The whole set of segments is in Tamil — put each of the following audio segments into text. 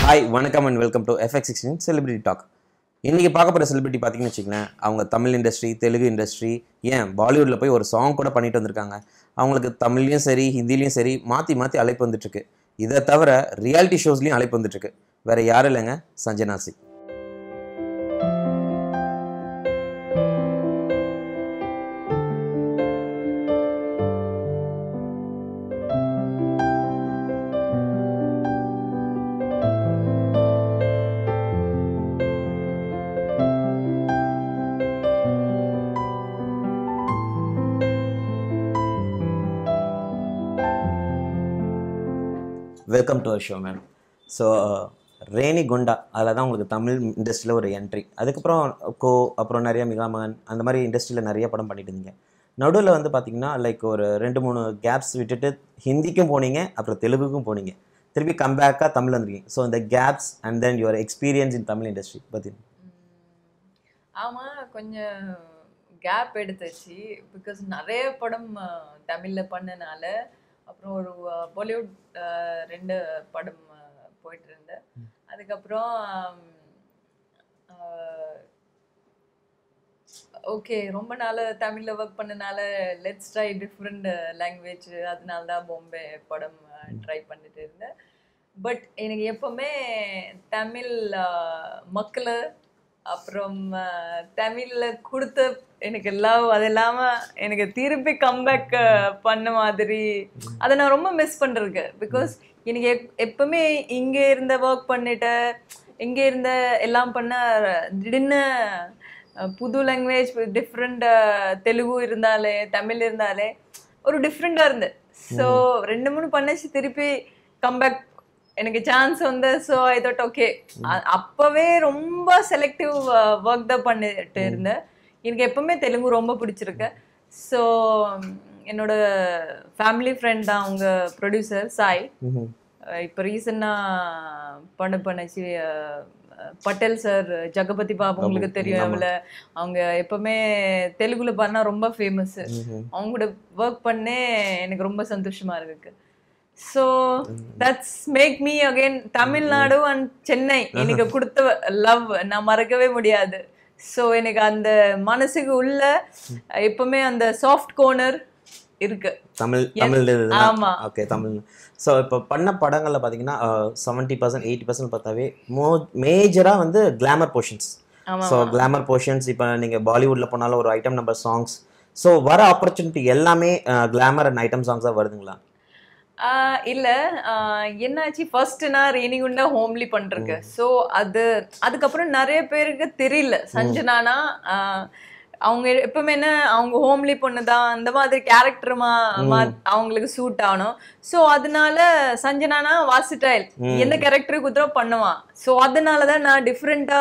ஹாய் வணக்கம் and welcome to FX sixteen celebrity talk இன்னைக்கு பார்க்க போகிற செலிபிரிட்டி பார்த்தீங்கன்னு வச்சுக்கங்களேன் அவங்க தமிழ் இண்டஸ்ட்ரி தெலுங்கு இண்டஸ்ட்ரி ஏன் பாலிவுட்டில் போய் ஒரு சாங் கூட பண்ணிட்டு வந்திருக்காங்க அவங்களுக்கு தமிழ்லையும் சரி ஹிந்திலையும் சரி மாற்றி மாற்றி அழைப்பு வந்துட்டுருக்கு இதை தவிர ரியாலிட்டி ஷோஸ்லையும் அழைப்பு வந்துட்டுருக்கு வேற யாரும் இல்லைங்க Sanjana Singh welcome to show ma'am so Renigunta அதில் தான் உங்களுக்கு தமிழ் இண்டஸ்ட்ரியில் ஒரு என்ட்ரி அதுக்கப்புறம் கோ அப்புறம் நிறைய மிகாமகன் அந்த மாதிரி இண்டஸ்ட்ரியில் நிறைய படம் பண்ணிட்டு இருந்தீங்க நடுவில் வந்து பார்த்தீங்கன்னா லைக் ஒரு ரெண்டு மூணு கேப்ஸ் விட்டுட்டு ஹிந்திக்கும் போனீங்க அப்புறம் தெலுங்குக்கும் போனீங்க திருப்பி கம்பேக்காக தமிழ் வந்துருக்கீங்க ஸோ இந்த gaps and then your experience in Tamil industry பற்றி ஆமா கொஞ்சம் கேப் எடுத்துச்சு பிகாஸ் நிறைய படம் அஹ், தமிழ்ல பண்ணனால அப்புறம் ஒரு அஹ், பாலிவுட் அஹ், ரெண்டு படம் அஹ், போயிட்டு இருந்தேன் அதுக்கப்புறம் ஓகே ரொம்ப நாள் தமிழ்ல ஒர்க் பண்ணனால லெட்ஸ் ட்ரை டிஃப்ரெண்ட் லாங்குவேஜ் அதனால தான் பாம்பே படம் ட்ரை பண்ணிட்டு இருந்தேன் பட் எனக்கு எப்பவுமே தமிழ் அஹ், மக்களை அப்புறம் அஹ், தமிழ்ல கொடுத்த எனக்கு லவ் அது இல்லாம எனக்கு திருப்பி கம்பேக் பண்ண மாதிரி அதை நான் ரொம்ப மிஸ் பண்றேன் பிகாஸ் எனக்கு எப் எப்பவுமே இங்க இருந்த ஒர்க் பண்ணிட்டு இங்க இருந்த எல்லாம் பண்ண திடீர்னு அஹ், புது லாங்குவேஜ் டிஃப்ரெண்ட் தெலுங்கு இருந்தாலே தமிழ் இருந்தாலே ஒரு டிஃப்ரெண்டாக இருந்து ஸோ ரெண்டு மூணு பண்ணச்சு திருப்பி கம்பேக் எனக்கு சான்ஸ் வந்து ஸோ ஐ தாட் ஓகே அப்பவே ரொம்ப செலக்டிவ் ஒர்க் தான் பண்ணிட்டு இருந்தேன் எனக்கு எப்பவுமே தெலுங்கு ரொம்ப பிடிச்சிருக்கு ஸோ என்னோட ஃபேமிலி ஃப்ரெண்ட் தான் அவங்க ப்ரொடியூசர் சாய் அஹ் இப்போ ரீசெண்டாக படம் பண்ணச்சு அஹ், பட்டேல் சார் ஜெகபதி பாபு உங்களுக்கு தெரியும் ஆமா. அவள அவங்க எப்பவுமே தெலுங்குல பண்ணா ரொம்ப ஃபேமஸ் அவங்க கூட ஒர்க் பண்ணே எனக்கு ரொம்ப சந்தோஷமா இருக்கு so that's make me again Tamil Nadu and Chennai எனக்கு கொடுத்த லவ் நான் மறக்கவே முடியாது ஸோ எனக்கு அந்த மனசுக்கு உள்ள எப்பவுமே அந்த சாஃப்ட் கோர்னர் இருக்கு தமிழ் Yes. தமிழ் ஆமா. ஓகே தமிழ் ஸோ இப்போ பண்ண படங்களில் பார்த்தீங்கன்னா செவன்ட்டி பர்சன்ட் எயிட்டி பர்சன்ட் பார்த்தாவே மோ மேஜராக வந்து கிளாமர் போர்ஷன்ஸ் ஆமா ஸோ கிளாமர் போர்ஷன்ஸ் இப்போ நீங்கள் பாலிவுட்டில் போனாலும் ஒரு ஐட்டம் நம்பர் சாங்ஸ் ஸோ வர ஆப்பர்ச்சுனிட்டி எல்லாமே கிளாமர் அண்ட் ஐட்டம் சாங்ஸாக வருதுங்களா ஆஹ் இல்ல ஆஹ் என்னாச்சு ஃபர்ஸ்ட் நான் ரேணிகுண்டா ஹோம்லி பண்றேன் ஸோ அது அதுக்கப்புறம் நிறைய பேருக்கு தெரியல சஞ்சனானா ஆஹ் அவங்க எப்பவுமே என்ன அவங்க ஹோம்லி பொண்ணு தான் அந்த மாதிரி கேரக்டருமா அவங்களுக்கு சூட் ஆகணும் ஸோ அதனால சஞ்சனானா வாசிட்டாயில் எந்த கேரக்டருக்கு குதிரை பண்ணுவான் ஸோ அதனால தான் நான் டிஃப்ரெண்டா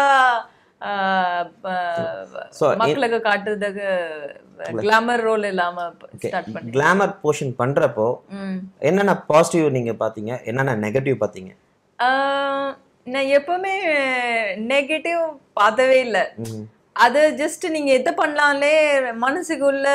So, in- மக்களுக்கு காட்டுறதுக்கு கிளாமர் ரோல் இல்லாம ஸ்டார்ட் பண்ணேன் கிளாமர் போர்ஷன் பண்ணுறப்போ ம் என்னென்ன பாசிட்டிவ் நீங்கள் பார்த்தீங்க என்னென்ன நெகட்டிவ் பார்த்தீங்க ஆஹ் நான் எப்பவுமே நெகட்டிவ் பார்த்தவே இல்லை ம் அது ஜஸ்ட் நீங்க எதை பண்ணலாம்லே மனசுக்குள்ள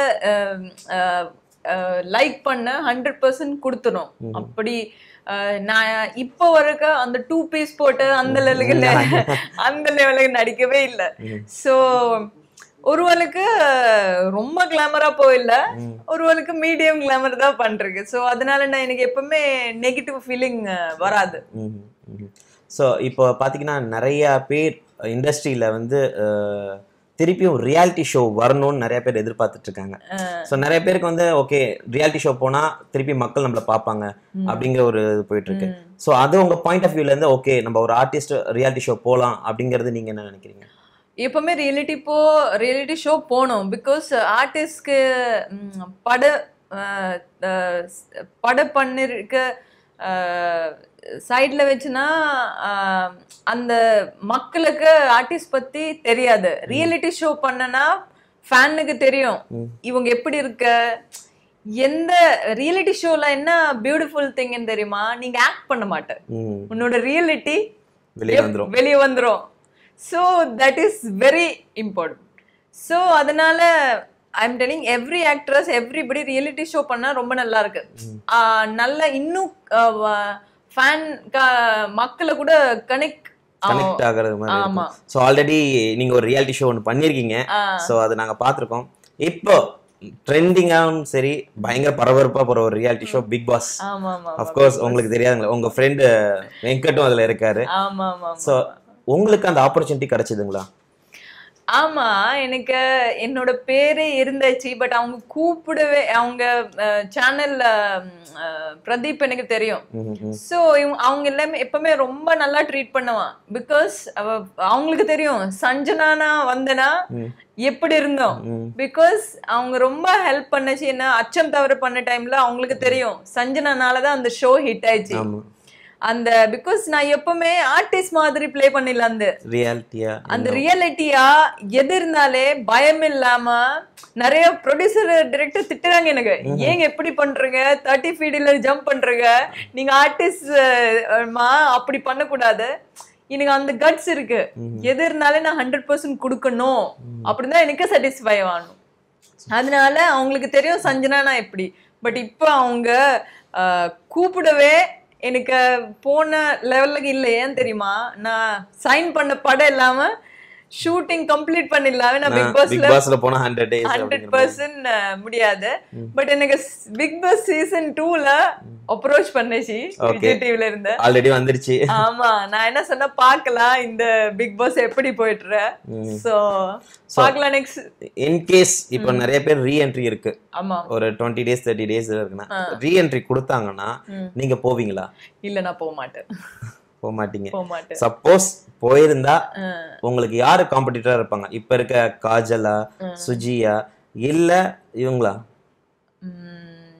லைக் பண்ண ஹண்ட்ரட் பர்சன்ட் கொடுத்துரும் அப்படி ஆஹ் நான் இப்போ வரைக்கும் அந்த டூ பீஸ் போட்டு அந்த லெவலுக்கு அந்த லெவலுக்கு நடிக்கவே இல்லை ஸோ ஒருவளுக்கு ரொம்ப கிளாமரா போயில்ல ஒருவளுக்கு மீடியம் கிளாமர் தான் பண்றது ஸோ அதனால நான் எனக்கு எப்பவுமே நெகட்டிவ் ஃபீலிங் வராது ஸோ இப்போ பார்த்தீங்கன்னா நிறைய பேர் இண்டஸ்ட்ரியில் வந்து அஹ், திருப்பியும் ரியாலிட்டி ஷோ வரணும்னு நிறைய பேர் எதிர்பார்த்துட்டு இருக்காங்க ஸோ நிறைய பேருக்கு வந்து ஓகே ரியாலிட்டி ஷோ போனால் திருப்பி மக்கள் நம்மளை பார்ப்பாங்க அப்படிங்கிற ஒரு இது போயிட்டு இருக்கு ஸோ அது உங்க பாயிண்ட் ஆஃப் வியூல இருந்து ஓகே நம்ம ஒரு ஆர்டிஸ்ட் ரியாலிட்டி ஷோ போகலாம் அப்படிங்கிறது நீங்க என்ன நினைக்கிறீங்க எப்பவுமே ரியாலிட்டி போ ரியாலிட்டி ஷோ போகணும் பிகாஸ் ஆர்டிஸ்ட்க்கு பட அஹ், அஹ், பட பண்ணிருக்க சைடில் வச்சுனா அஹ், அந்த மக்களுக்கு ஆர்டிஸ்ட் பத்தி தெரியாது ரியாலிட்டி ஷோ பண்ணனா ஃபேனுக்கு தெரியும் இவங்க எப்படி இருக்க எந்த ரியாலிட்டி ஷோல என்ன பியூட்டிஃபுல் திங்னு தெரியுமா நீங்க ஆக்ட் பண்ண மாட்டேன் ம் உன்னோட ரியாலிட்டி வெளியே வந்துரும் வெளியே வந்துரும் so that is very important so அதனால I am telling every actress everybody reality show பண்ணா ரொம்ப நல்லா இருக்கு ஆஹ் நல்ல இன்னும் ஃபேன் மக்களை கூட கனெக்ட் கனெக்ட் ஆகுறது மாதிரி ஆமா. ஸோ ஆல்ரெடி நீங்க ஒரு ரியாலிட்டி ஷோ ஒன்று பண்ணியிருக்கீங்க ஸோ அதை நாங்க பார்த்துருக்கோம் இப்போ ட்ரெண்டிங்காகவும் சரி பயங்கர பரபரப்பா போற ஒரு ரியாலிட்டி ஷோ பிக் பாஸ் ஆமா ஆமா அஃப்கோர்ஸ் உங்களுக்கு தெரியாதுங்களா உங்க ஃப்ரெண்டு வெங்கட்டும் அதுல இருக்காரு ஆமா ஆமா ஸோ உங்களுக்கு அந்த ஆப்பர்ச்சுனிட்டி கிடைச்சதுங்களா ஆமா எனக்கு என்னோட பேரே இருந்துச்சு பட் அவங்க கூப்பிடவே அவங்க சேனல்ல பிரதீப் எனக்கு தெரியும் ம், ம். ஸோ அவங்க எல்லாமே எப்பவுமே ரொம்ப நல்லா ட்ரீட் பண்ணுவான் பிகாஸ் அவங்களுக்கு தெரியும் சஞ்சனானா வந்தனா ம். எப்படி இருந்தோம் ம். பிகாஸ் அவங்க ரொம்ப ஹெல்ப் பண்ணுச்சு என்ன அச்சம் தவிர பண்ண டைம்ல அவங்களுக்கு தெரியும் சஞ்சனானால தான் அந்த ஷோ ஹிட் ஆயிடுச்சு ஆமா அந்த பிகாஸ் நான் எப்பவுமே ஆர்டிஸ்ட் மாதிரி ப்ளே பண்ணிடல அந்த ரியாலிட்டியா அந்த ரியாலிட்டியா எது இருந்தாலே பயம் இல்லாம நிறைய ப்ரொடியூசர் டைரக்டர் திட்டுறாங்க எனக்கு ஏங்க எப்படி பண்றீங்க தேர்ட்டி ஃபீடில் ஜம்ப் பண்றீங்க நீங்க ஆர்டிஸ்ட் அப்படி பண்ணக்கூடாது எனக்கு அந்த கட்ஸ் இருக்கு எது இருந்தாலே நான் ஹண்ட்ரட் பர்சன்ட் கொடுக்கணும் அப்படிதான் எனக்கு சாட்டிஸ்ஃபை ஆகணும் அதனால அவங்களுக்கு தெரியும் சஞ்சனா எப்படி பட் இப்போ அவங்க அஹ், கூப்பிடவே எனக்கு போன லெவலுக்கு இல்லை ஏன் தெரியுமா நான் சைன் பண்ண படம் இல்லாம ஷூட்டிங் கம்ப்ளீட் பண்ணிடலாமே நான் பிக் பிக் பாஸ்ல பாஸ்ல போனா ஹண்ட்ரட் டேஸ் ஹண்ட்ரட் பர்சன்ட் முடியாது பட் எனக்கு பிக் பாஸ் சீசன் டூல அப்ரோச் பண்ணுச்சு Okay. விஜய் டிவில இருந்து ஆல்ரெடி வந்துருச்சு ஆமா நான் என்ன சொன்னா பார்க்கலாம் இந்த பிக் பாஸ் எப்படி போயிட்டு சோ பார்க்கலாம் நெக்ஸ்ட் இன்கேஸ் இப்போ நிறைய பேர் ரீஎன்ட்ரி இருக்கு ஆமா ஒரு டுவெண்ட்டி டேஸ் தேர்ட்டி டேஸ் இருக்குன்னா ரீஎன்ட்ரி கொடுத்தாங்கன்னா நீங்க போவீங்களா இல்ல நான் போக மாட்டேன் போக மாட்டீங்க போக மாட்டேன் சப்போஸ் போயிருந்தா ஆ. உங்களுக்கு யாரு காம்படிட்டரா இருப்பாங்க இப்ப இருக்க காஜலா சுஜியா இல்ல இவங்களா உம்.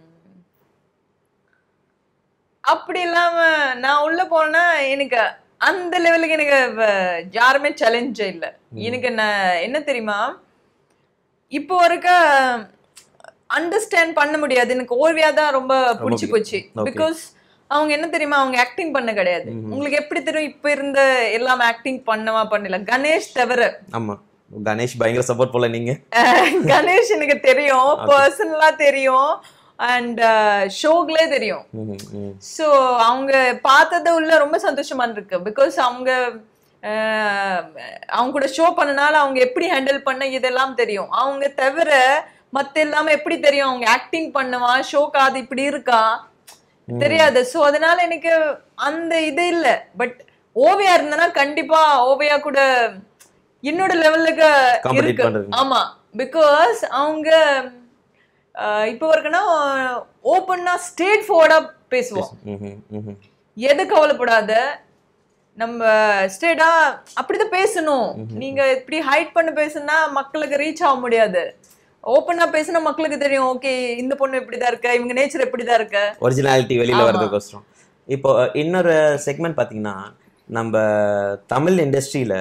அப்படி இல்லாம நான் உள்ள போனா எனக்கு அந்த லெவலுக்கு எனக்கு வ- யாருமே சேலஞ்சே இல்ல எனக்கு நான் என்ன தெரியுமா இப்போ இருக்க அண்டர்ஸ்டாண்ட் பண்ண முடியாது எனக்கு ஓவியா தான் ரொம்ப பிடிச்சி போச்சு Okay. பிகாஸ் அவங்க என்ன தெரியுமா அவங்க ஆக்டிங் பண்ண கிடையாது உங்களுக்கு எப்படி தெரியும் இப்ப இருந்த எல்லாம் ஆக்டிங் பண்ணவா பண்ணல கணேஷ் தவிர ஆமா கணேஷ் பயங்கர சப்போர்ட் போல நீங்க அஹ் கணேஷ் எனக்கு தெரியும் பர்சனலா தெரியும் அண்ட் ஷோக்லே தெரியும் ம், ம். ஸோ அவங்க பார்த்தது உள்ள ரொம்ப சந்தோஷமா இருக்கு பிகாஸ் அவங்க அஹ், அவங்க கூட ஷோ பண்ணனால அவங்க எப்படி ஹேண்டில் பண்ண இதெல்லாம் தெரியும் அவங்க தவிர மத்த எல்லாமே எப்படி தெரியும் அவங்க ஆக்டிங் பண்ணுவா ஷோக்கு அது இப்படி இருக்கா தெரியாது ஸோ அதனால எனக்கு அந்த இது இல்ல பட் ஓவியா இருந்தனா கண்டிப்பா ஓவியா கூட என்னோட லெவலுக்கு Compete இருக்கு பண்றது. ஆமா பிகாஸ் அவங்க அஹ், இப்போ இருக்குன்னா ஓப்பன்னா ஸ்ட்ரேட் ஃபார்வர்டா பேசுவோம் ம்ஹும், ம்ஹும். எது கவலைப்படாத நம்ம ஸ்டேடா அப்படிதான் பேசணும் நீங்க இப்படி ஹைட் பண்ணி பேசுனா மக்களுக்கு ரீச் ஆக முடியாது ஓப்பனா பேசினா மக்களுக்கு தெரியும் ஓகே இந்த பொண்ணு இப்படிதான் இருக்க இவங்க நேச்சர் இப்படிதான் இருக்க ஒரிஜினாலிட்டி வெளியில ஆமா. வர்றதுக்கோசரம் இப்போ இன்னொரு செக்மெண்ட் பாத்தீங்கன்னா நம்ம தமிழ் இண்டஸ்ட்ரியில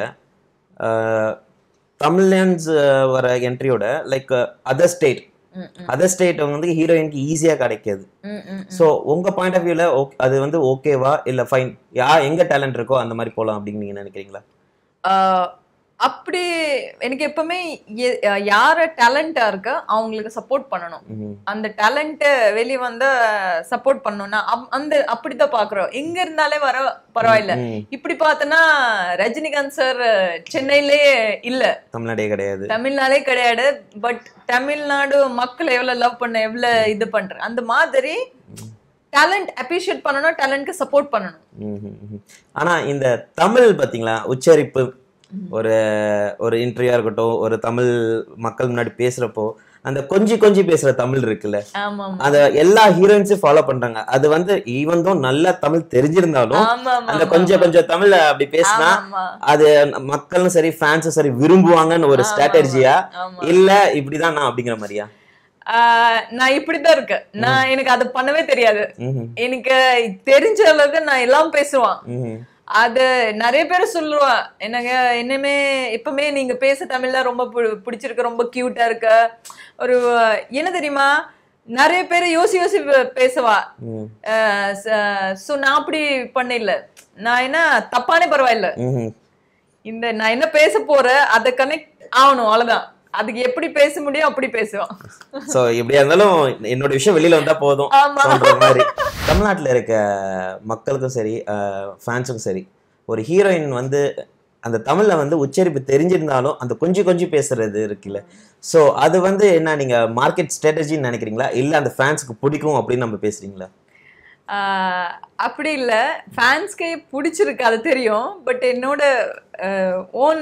தமிழ்லேண்ட்ஸ் வர என்ட்ரியோட லைக் அதர் ஸ்டேட் ம், அதர் ஸ்டேட் வந்து ஹீரோயினுக்கு ஈஸியா கிடைக்காது ம், ம். ஸோ உங்க பாயிண்ட் ஆஃப் வியூல அது வந்து ஓகேவா இல்ல ஃபைன் யா எங்க டேலண்ட் இருக்கோ அந்த மாதிரி போலாம் அப்படின்னு நீங்க நினைக்கிறீங்களா ஆஹ் அப்படி எனக்கு எப்பவுமே எ- யார டேலண்டா இருக்க அவங்களுக்கு சப்போர்ட் பண்ணணும் ம்ஹும். அந்த டேலண்ட் வெளியே வந்து சப்போர்ட் பண்ணணும்னா அப்- அந்த அப்படிதான் பாக்குறோம் எங்க இருந்தாலே வர பரவாயில்ல ம். இப்படி பார்த்தோன்னா ரஜினிகாந்த் சார் சென்னையிலே இல்ல தமிழ்நாடே கிடையாது தமிழ்நாடே கிடையாது பட் தமிழ்நாடு மக்கள் எவ்வளவு லவ் பண்ண எவ்வளவு இது பண்ற அந்த மாதிரி டேலண்ட் அப்ரிஷியேட் பண்ணணும் டேலண்ட்க்கு சப்போர்ட் பண்ணணும் ம்ஹும், ம்ஹும். ஆனா இந்த தமிழ் பாத்தீங்களா உச்சரிப்பு ஒரு ஒரு இன்டர்வியூா இருக்கட்டும் ஒரு தமிழ் மக்கள் முன்னாடி பேசுறப்போ அந்த கொஞ்சி கொஞ்சி பேசுற தமிழ் இருக்குல்ல ஆமா ஆமா அத எல்லா ஹீரோயின்ஸும் ஃபாலோ பண்றாங்க அது வந்து ஈவன் தான் நல்ல தமிழ் தெரிஞ்சிருந்தாலும் ஆமா ஆமா அந்த கொஞ்சம் கொஞ்சம் தமிழ்ல அப்படி பேசினா ஆமா அது மக்களும் சரி ஃபேன்ஸும் சரி விரும்புவாங்கன்னு ஒரு ஸ்ட்ராட்டஜியா ஆமா இல்ல இப்படிதான் நான் அப்படிங்கிற மாதிரியா ஆஹ் நான் இப்படிதான் இருக்கேன் நான் எனக்கு அது பண்ணவே தெரியாது ம்ஹும், எனக்கு தெரிஞ்ச அளவுக்கு நான் எல்லாம் பேசுவான் ம்ஹும். அது நிறைய பேர் சொல்லுவா என்னங்க என்னமே எப்பவுமே நீங்க பேச தமிழ்ல ரொம்ப பு- பிடிச்சிருக்கு ரொம்ப கியூட்டா இருக்க ஒரு என்ன தெரியுமா நிறைய பேர் யோசி யோசி பே- பேசுவா ம், ஸோ நான் அப்படி பண்ணல நான் என்ன தப்பானே பரவாயில்ல ம்ஹும். இந்த நான் என்ன பேச போறேன் அதை கனெக்ட் ஆகணும் அவ்வளவுதான் அதுக்கு எப்படி பேச முடியும் அப்படி பேசுவான் சோ எப்படியா இருந்தாலும் என்னோட விஷயம் வெளியில வந்தா போதும் ஆமா சொல்ற மாதிரி தமிழ்நாட்டில் இருக்க மக்களுக்கும் சரி ஃபேன்ஸுக்கும் சரி ஒரு ஹீரோயின் வந்து அந்த தமிழில் வந்து உச்சரிப்பு தெரிஞ்சிருந்தாலும் அந்த கொஞ்சம் கொஞ்சம் பேசுறது இருக்குல்ல ஸோ அது வந்து என்ன நீங்கள் மார்க்கெட் ஸ்ட்ராட்டஜின்னு நினைக்கிறீங்களா இல்லை அந்த ஃபேன்ஸுக்கு பிடிக்கும் அப்படின்னு நம்ம பேசுறீங்களா ஆஹ் அப்படி இல்லை ஃபேன்ஸ்க்கே பிடிச்சிருக்கு அது தெரியும் பட் என்னோட ஓன்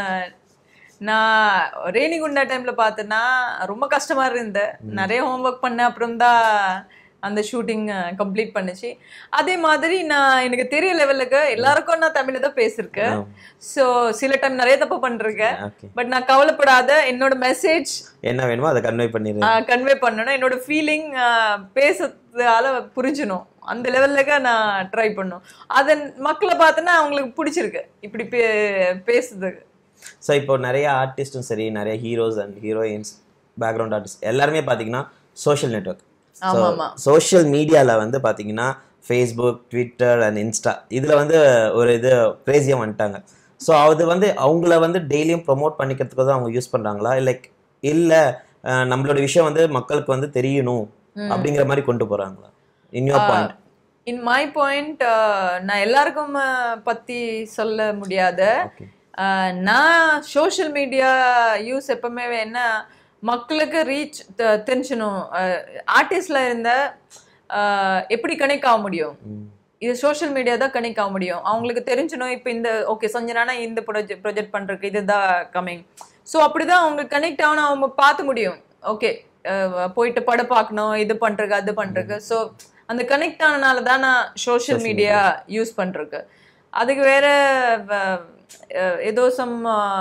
நான் ரேணிகுண்டா டைம்ல பார்த்தேன்னா ரொம்ப கஷ்டமா இருந்தேன் நிறைய ஹோம்ஒர்க் பண்ணேன் அப்புறம் தான் அந்த ஷூட்டிங் கம்ப்ளீட் பண்ணுச்சு அதே மாதிரி நான் எனக்கு தெரிய லெவலுக்கு எல்லாருக்கும் நான் தமிழ்ல தான் பேசியிருக்கேன் ஸோ சில டைம் நிறைய தப்பு பண்ணிருக்கேன் ஓகே பட் நான் கவலைப்படாத என்னோட மெசேஜ் என்ன வேணுமோ அதை கன்வே பண்ணிடுறேன் கன்வே பண்ணணும் என்னோட ஃபீலிங் பேசுறதால புரிஞ்சணும் அந்த லெவல்லுக்கு நான் ட்ரை பண்ணும் அதன் மக்களை பார்த்தோன்னா அவங்களுக்கு பிடிச்சிருக்கு இப்படி பே பேசுறதுக்கு ஸோ இப்போ நிறைய ஆர்டிஸ்ட்டும் சரி நிறைய heroes and heroines background artist எல்லாருமே பார்த்தீங்கன்னா சோஷியல் நெட்ஒர்க் ஆமா ஆமா சோஷியல் மீடியாவில் வந்து பார்த்தீங்கன்னா ஃபேஸ்புக் ட்விட்டர் அண்ட் இன்ஸ்டா இதில் வந்து ஒரு இது க்ரேஸியாக வந்துட்டாங்க ஸோ அது வந்து அவங்கள வந்து டெய்லியும் ப்ரொமோட் பண்ணிக்கிறதுக்கு தான் அவங்க யூஸ் பண்ணுறாங்களா லைக் இல்லை நம்மளோட விஷயம் வந்து மக்களுக்கு வந்து தெரியணும் அப்படிங்கிற மாதிரி கொண்டு போகிறாங்களா in your point in my point நான் எல்லாருக்கும் அஹ், பத்தி சொல்ல முடியாது ஓகே அஹ், நான் சோஷியல் மீடியா யூஸ் எப்பவுமே என்ன மக்களுக்கு ரீச் தெரிஞ்சணும் ஆர்டிஸ்ட்ல இருந்த அஹ், எப்படி கனெக்ட் ஆக முடியும் இது சோஷியல் மீடியா தான் கனெக்ட் ஆக முடியும் அவங்களுக்கு தெரிஞ்சணும் இப்போ இந்த ஓகே சஞ்சனானா இந்த ப்ரொஜெக்ட் ப்ரொஜெக்ட் பண்ணுறதுக்கு இதுதான் கம்மிங் ஸோ அப்படிதான் அவங்களுக்கு கனெக்ட் ஆகணும் அவங்க பார்த்து முடியும் ஓகே போயிட்டு படம் பார்க்கணும் இது பண்ணுறக்கு அது பண்ணுறக்கு ஸோ அந்த கனெக்ட் ஆனனால தான் நான் சோஷியல் மீடியா யூஸ் பண்ணுறக்கு அதுக்கு வேற வ- அஹ், ஏதோ சம்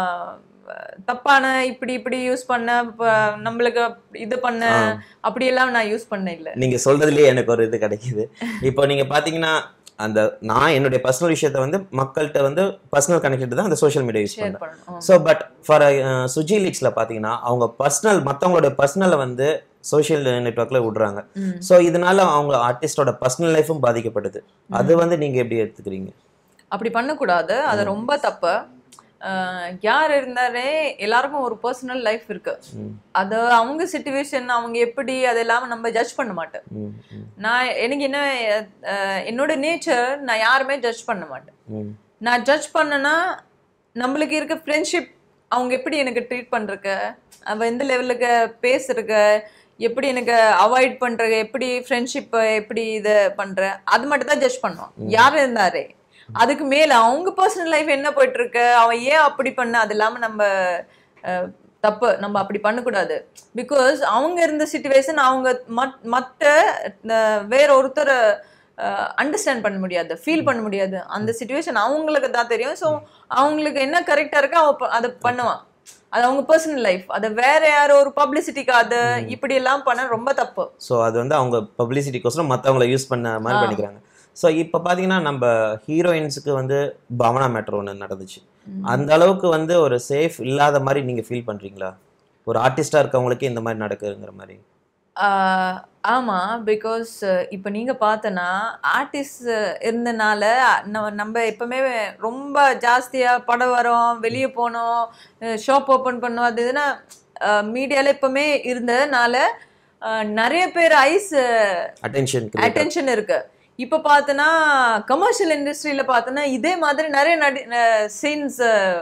தப்பான இப்படி இப்படி யூஸ் பண்ண ப- நம்மளுக்கு இது பண்ண அப்படியெல்லாம் நான் யூஸ் பண்ண இல்லை நீங்கள் சொல்கிறதுலேயே எனக்கு ஒரு இது கிடைக்குது இப்போ நீங்கள் பார்த்தீங்கன்னா அந்த நான் என்னுடைய பர்சனல் விஷயத்தை வந்து மக்கள்கிட்ட வந்து பர்சனல் கனெக்ட் தான் அந்த சோஷியல் மீடியா யூஸ் ஷேர் பண்ணுறேன் பண்ணணும் ஸோ பட் ஃபார் சுஜி லீக்ஸில் பார்த்தீங்கன்னா அவங்க பர்சனல் மற்றவங்களோட பர்சனலை வந்து சோஷியல் நெட்ஒர்க்கில் விடுறாங்க ம். ஸோ இதனால அவங்க ஆர்டிஸ்டோட பர்சனல் லைஃபும் பாதிக்கப்படுது அது வந்து நீங்கள் எப்படி எடுத்துக்கிறீங்க அப்படி பண்ணக்கூடாது அது ரொம்ப தப்பு அஹ் யார் இருந்தாலே எல்லாருக்கும் ஒரு பர்சனல் லைஃப் இருக்கு ம், அது அவங்க சுச்சுவேஷன் அவங்க எப்படி அதெல்லாம் நம்ம ஜட்ஜ் பண்ண மாட்டேன் ம், ம், நான் எனக்கு என்ன அஹ் என்னோட நேச்சர் நான் யாருமே ஜட்ஜ் பண்ண மாட்டேன் ம், நான் ஜட்ஜ் பண்ணனா நம்மளுக்கு இருக்க ஃப்ரெண்ட்ஷிப் அவங்க எப்படி எனக்கு ட்ரீட் பண்றக்க அவ எந்த லெவலுக்கு பேசுறக்க எப்படி எனக்கு அவாய்ட் பண்றது எப்படி ஃப்ரெண்ட்ஷிப் எப்படி இதை பண்ற அது மட்டும் தான் ஜட்ஜ் பண்ணுவான் யார் இருந்தாரே அதுக்கு மேல அவங்க பர்சனல் லைஃப் என்ன போயிட்டு இருக்கு அவன் ஏன் அப்படி பண்ண அது இல்லாம நம்ம அஹ், தப்பு நம்ம அப்படி பண்ணக்கூடாது பிகாஸ் அவங்க இருந்த சுச்சுவேஷன் அவங்க மத்- மத்த அஹ், வேற ஒருத்தரை அண்டர்ஸ்டாண்ட் பண்ண முடியாது ஃபீல் பண்ண முடியாது அந்த சுச்சுவேஷன் அவங்களுக்கு தான் தெரியும் ஸோ அவங்களுக்கு என்ன கரெக்டா இருக்கோ அவ ப- அதை பண்ணுவான் அது அவங்க பர்சனல் லைஃப் அதை வேற யாரோ ஒரு பப்ளிசிட்டிக்கு அது இப்படி எல்லாம் பண்ண ரொம்ப தப்பு ஸோ அது வந்து அவங்க பப்ளிசிட்டிக்கோசரம் மற்றவங்கள யூஸ் பண்ண மாதிரி ஆ. பண்ணிக்கிறாங்க ஸோ இப்போ பார்த்தீங்கன்னா நம்ம ஹீரோயின்ஸுக்கு வந்து பவனா மேட்ரு ஒன்று நடந்துச்சு அந்த அளவுக்கு வந்து ஒரு சேஃப் இல்லாத மாதிரி நீங்கள் ஃபீல் பண்ணுறீங்களா ஒரு ஆர்டிஸ்டாக இருக்கவங்களுக்கே இந்த மாதிரி நடக்குதுங்கிற மாதிரி ஆஹ் ஆமா பிகாஸ் இப்போ நீங்க பார்த்தனா ஆர்டிஸ்ட் இருந்தனால நம்ம நம்ம எப்பவுமே ரொம்ப ஜாஸ்தியா படம் வரோம் வெளியே போனோம் ஷாப் ஓப்பன் பண்ணோம் அது இதுனா மீடியால எப்பவுமே இருந்ததுனால அஹ், நிறைய பேர் ஐஸ் அட்டென்ஷன் அட்டென்ஷன் இருக்கு இப்போ பார்த்தனா கமர்ஷியல் இண்டஸ்ட்ரியில பார்த்தனா இதே மாதிரி நிறைய நடி சீன்ஸ்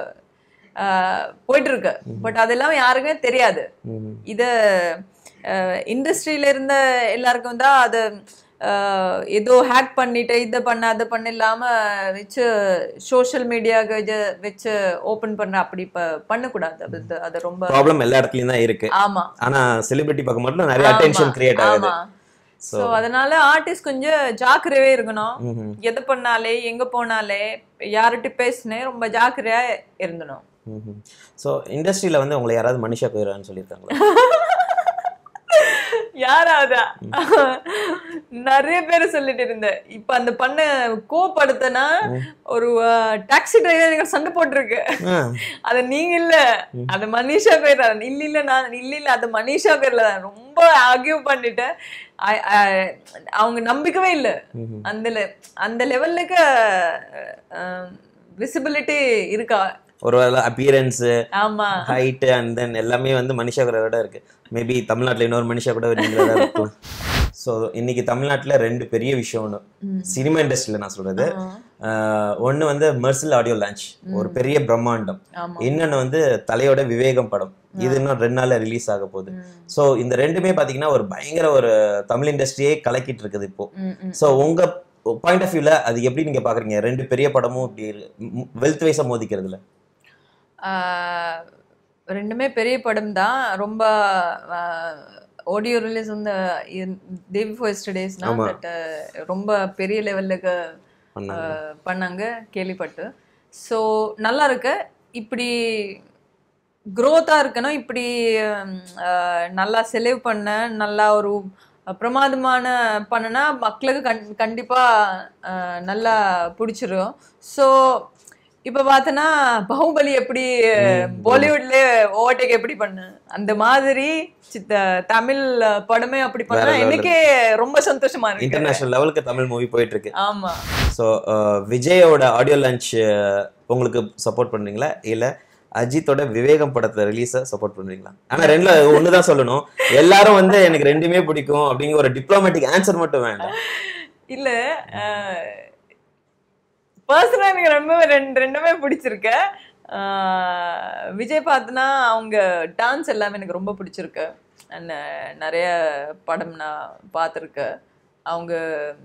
போயிட்டு இருக்கு பட் அதெல்லாம் யாருக்குமே தெரியாது இது இண்டஸ்ட்ரியில இருந்த எல்லாருக்கும் தான் அது அஹ், ஏதோ ஹேக் பண்ணிட்டு இதை பண்ண அதை பண்ண இல்லாம வச்சு சோஷியல் மீடியாவுக்கு வச்சு ஓபன் பண்ண அப்படி ப- பண்ணக்கூடாது அது அது ரொம்ப ப்ராப்ளம் எல்லா இடத்துலையும் தான் இருக்கு ஆமா ஆனா செலிபிரிட்டி பார்க்க மட்டும் நிறைய அட்டென்ஷன் கிரியேட் ஆகுது ஆமா சோ அதனால ஆர்டிஸ்ட் கொஞ்சம் ஜாக்கிரவே இருக்கணும் ம்ஹும். எது பண்ணாலே எங்க போனாலே யார்கிட்ட பேசினே ரொம்ப ஜாக்கிரதையா இருந்தணும் ஸோ இண்டஸ்ட்ரியில் வந்து உங்களை யாராவது மனுஷா போயிடறான்னு சொல்லியிருக்காங்களா யாராவதா நிறைய பேர் சொல்லிட்டு இருந்தேன் இப்ப அந்த பண்ண கோப்படுத்தனா ஒரு டாக்ஸி டிரைவர் எங்க சண்டை போட்டிருக்கு ஆ, அது நீங்க இல்ல அது மனிஷா பேர் தான் இல்ல இல்ல நான் இல்ல இல்ல அது மனிஷா பேர்ல தான் ரொம்ப ஆர்கியூ பண்ணிட்டேன் I- I- அவங்க நம்பிக்கவே இல்ல ம்ஹும். அந்த le- அந்த லெவலுக்கு விசிபிலிட்டி இருக்கா ஒரு வேளை அப்பியரன்ஸு ஆமா ஹைட்டு அண்ட் தென் எல்லாமே வந்து மனுஷா கூட இருக்கு மேபி தமிழ்நாட்டில் இன்னொரு மனுஷா கூட நீங்களா தான் இருக்கலாம் ஸோ இன்னைக்கு தமிழ்நாட்டுல ரெண்டு பெரிய விஷயம் ஒன்று சினிமா இண்டஸ்ட்ரியில நான் சொல்றது ஒன்று வந்து மெர்சில் ஆடியோ லான்ச் ஒரு பெரிய பிரம்மாண்டம் ஆமா இன்னொன்று வந்து தலையோட விவேகம் படம் இது இன்னும் ரெண்டு நாள்ல ரிலீஸ் ஆக போகுது ஸோ இந்த ரெண்டுமே பாத்தீங்கன்னா ஒரு பயங்கர ஒரு தமிழ் இண்டஸ்ட்ரியே கலக்கிட்டு இருக்குது இப்போ ம், ம். ஸோ உங்க பாயிண்ட் ஆஃப் வியூல அது எப்படி நீங்க பாக்குறீங்க ரெண்டு பெரிய படமும் இப்படி வெல்த் வைஸா மோதிக்கிறதுல ஆஹ் ரெண்டுமே பெரிய படம் தான் ரொம்ப ஆடியோ ரிலீஸ் வந்து டே பிஃபோர் எஸ்டர்டேஸ்னா ஆமா. பட் ரொம்ப பெரிய லெவலுக்கு பண்ணாங்க பண்ணாங்க கேள்விப்பட்டு ஸோ நல்லா இருக்கு இப்படி க்ரோத்தாக இருக்கணும் இப்படி ஹம், ஆஹ், நல்லா செலவு பண்ண நல்லா ஒரு பிரமாதமான பண்ணுனா மக்களுக்கு கண் கண்டிப்பாக நல்லா பிடிச்சிரும் ஸோ இப்போ பார்த்தோன்னா பாகுபலி எப்படி பாலிவுட்ல ஓவர்டேக் எப்படி பண்ணு அந்த மாதிரி சித்த தமிழ் படமே அப்படி பண்ணா level. எனக்கே ரொம்ப சந்தோஷமா இருக்கு இன்டர்நேஷனல் லெவலுக்கு தமிழ் மூவி போயிட்டு இருக்கு ஆமா ஸோ விஜயோட ஆடியோ லான்ச் உங்களுக்கு சப்போர்ட் பண்றீங்களா இல்ல அஜித்தோட விவேகம் படத்தை ரிலீஸை சப்போர்ட் பண்றீங்களா ஆனா ரெண்டுல ஒண்ணுதான் சொல்லணும் எல்லாரும் வந்து எனக்கு ரெண்டுமே பிடிக்கும் அப்படிங்கிற ஒரு டிப்ளமேட்டிக் ஆன்சர் மட்டும் வேண்டாம் இல்ல பர்சனலா எனக்கு ரொம்ப ரெண்டு ரெண்டுமே பிடிச்சிருக்கு ஆஹ் விஜய் பார்த்தனா அவங்க டான்ஸ் எல்லாமே எனக்கு ரொம்ப பிடிச்சிருக்கு அண்ட் நிறைய படம் நான் பார்த்துருக்கேன் அவங்க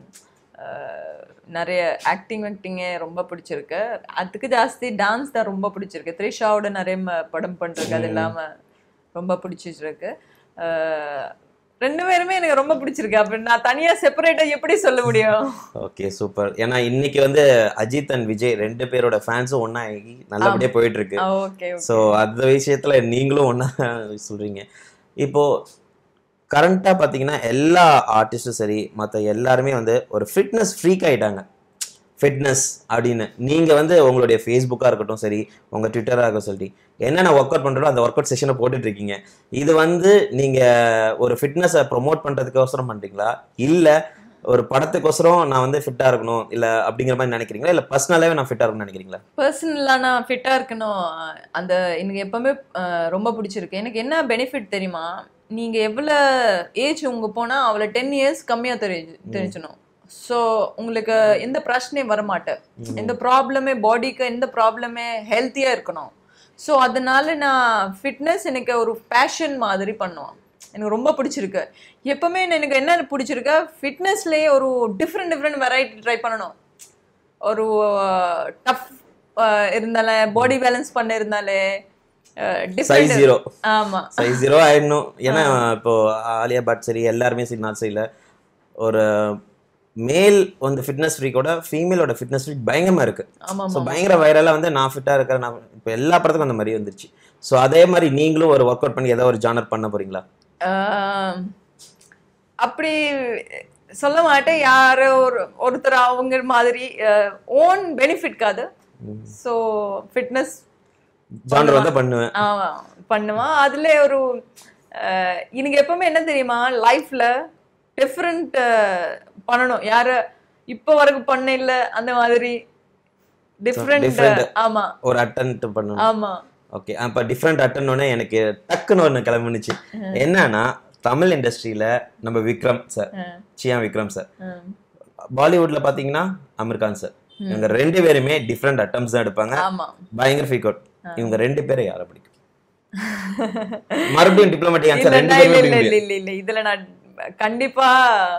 ஆஹ் நிறைய ஆக்டிங் ஆக்டிங்கே ரொம்ப பிடிச்சிருக்கு அதுக்கு ஜாஸ்தி டான்ஸ் தான் ரொம்ப பிடிச்சிருக்கு த்ரிஷாவோட நிறைய ம- படம் பண்ணிருக்கு அது இல்லாம ரொம்ப பிடிச்சிருக்கு ஆஹ் ரெண்டு பேருமே எனக்கு ரொம்ப பிடிச்சிருக்கு அப்ப நான் தனியா செப்பரேட்டா எப்படி சொல்ல முடியும் ஓகே சூப்பர் ஏன்னா இன்னைக்கு வந்து அஜித் அண்ட் விஜய் ரெண்டு பேரோட ஃபேன்ஸும் ஒண்ணா ஆகி நல்லபடியா போயிட்டு இருக்கு ஓகே ஸோ அந்த விஷயத்துல நீங்களும் ஒன்றா சொல்றீங்க இப்போ கரண்ட்டாக பார்த்தீங்கன்னா எல்லா ஆர்டிஸ்டும் சரி மற்ற எல்லாருமே வந்து ஒரு ஃபிட்னஸ் ஃப்ரீக் ஆயிட்டாங்க ஃபிட்னஸ் அப்படின்னு நீங்கள் வந்து உங்களுடைய ஃபேஸ்புக்காக இருக்கட்டும் சரி உங்கள் ட்விட்டராக இருக்கட்டும் சரி என்னென்ன ஒர்க் அவுட் பண்ணுறோ அந்த ஒர்க் அவுட் செஷனை போட்டுட்டு இருக்கீங்க இது வந்து நீங்கள் ஒரு ஃபிட்னஸை ப்ரொமோட் பண்ணுறதுக்கோசரம் பண்ணுறீங்களா இல்லை ஒரு படத்துக்கோசரம் நான் வந்து ஃபிட்டாக இருக்கணும் இல்லை அப்படிங்கிற மாதிரி நினைக்கிறீங்களா இல்லை பர்சனலாகவே நான் ஃபிட்டாக இருக்கணும்னு நினைக்கிறீங்களா பர்சனலா நான் ஃபிட்டா இருக்கணும் அந்த எனக்கு எப்பவுமே அஹ், ரொம்ப பிடிச்சிருக்கு எனக்கு என்ன பெனிஃபிட் தெரியுமா நீங்க எவ்வளவு ஏஜ் உங்க போனா அவ்வளோ டென் இயர்ஸ் கம்மியா தெரிஞ்சு தெரிஞ்சணும் ஸோ உங்களுக்கு எந்த பிரச்சனையும் வர மாட்டேன் எந்த ப்ராப்ளமே பாடிக்கு எந்த ப்ராப்ளமே ஹெல்த்தியா இருக்கணும் ஸோ அதனால நான் ஃபிட்னஸ் எனக்கு ஒரு பேஷன் மாதிரி பண்ணுவேன் எனக்கு ரொம்ப பிடிச்சிருக்கு எப்பவுமே எனக்கு என்ன பிடிச்சிருக்கு ஃபிட்னஸ்லேயே ஒரு டிஃப்ரெண்ட் டிஃப்ரெண்ட் வெரைட்டி ட்ரை பண்ணணும் ஒரு டஃப் இருந்தாலே பாடி பேலன்ஸ் பண்ண இருந்தாலே சைஸ் ஜீரோ ஆமா சைஸ் ஜீரோ ஆயிடணும் ஏன்னா இப்போ ஆலியா பட் சரி எல்லாருமே சரி நாட் சரியில்ல ஒரு மேல் வந்து ஃபிட்னஸ் ஃப்ரீக்கோட ஃபீமேலோட ஃபிட்னஸ் ஃப்ரீக் பயங்கரமா இருக்கு ஆமா ஸோ பயங்கர வைரலாக வந்து நான் ஃபிட்டாக இருக்கிறேன் நான் இப்போ எல்லா படத்துக்கும் அந்த மாதிரி வந்துருச்சு ஸோ அதே மாதிரி நீங்களும் ஒரு ஒர்க் அவுட் பண்ணி ஏதாவது ஒரு ஜானர் பண்ண போறீங்களா ஆஹ் அப்படி சொல்ல மாட்டேன் யாரோ ஒரு ஒருத்தர் அவங்க மாதிரி ஓன் பெனிஃபிட்காது ஸோ ஃபிட்னஸ் ஜானர் வந்து பண்ணுவேன் ஆமா பண்ணுவான் அதுல ஒரு அஹ், எனக்கு எப்பவுமே என்ன தெரியுமா லைஃப்ல டிஃப்ரெண்ட் பண்ணணும் யார இப்ப வரைக்கும் பண்ண இல்ல அந்த மாதிரி டிஃப்ரெண்ட் different. ஆமா ஒரு அட்டன்ட் பண்ணணும் ஆமா ஓகே அப்போ டிஃப்ரெண்ட் அட்டன்னொன்னே எனக்கு டக்குன்னு ஒன்று கிளம்புனுச்சு என்னன்னா தமிழ் இண்டஸ்ட்ரியில நம்ம விக்ரம் சார் சியா விக்ரம் சார் ம். பாலிவுட்ல பாத்தீங்கன்னா அமீர் கான் சார் இவங்க ரெண்டு பேருமே டிஃப்ரெண்ட் அட்டம்ஸ் தான் எடுப்பாங்க ஆமா பயங்கர ஃபீக் அவுட் இவங்க ரெண்டு பேரை யாரை பிடிக்கும் மறுபடியும் டிப்ளமேட்டிக் இல்ல ஆன்சர் ரெண்டு நான் இல்ல பேருமே இல்ல பிடிக்கும் இல்ல இல்ல இல்ல இதுல நான் கண்டிப்பா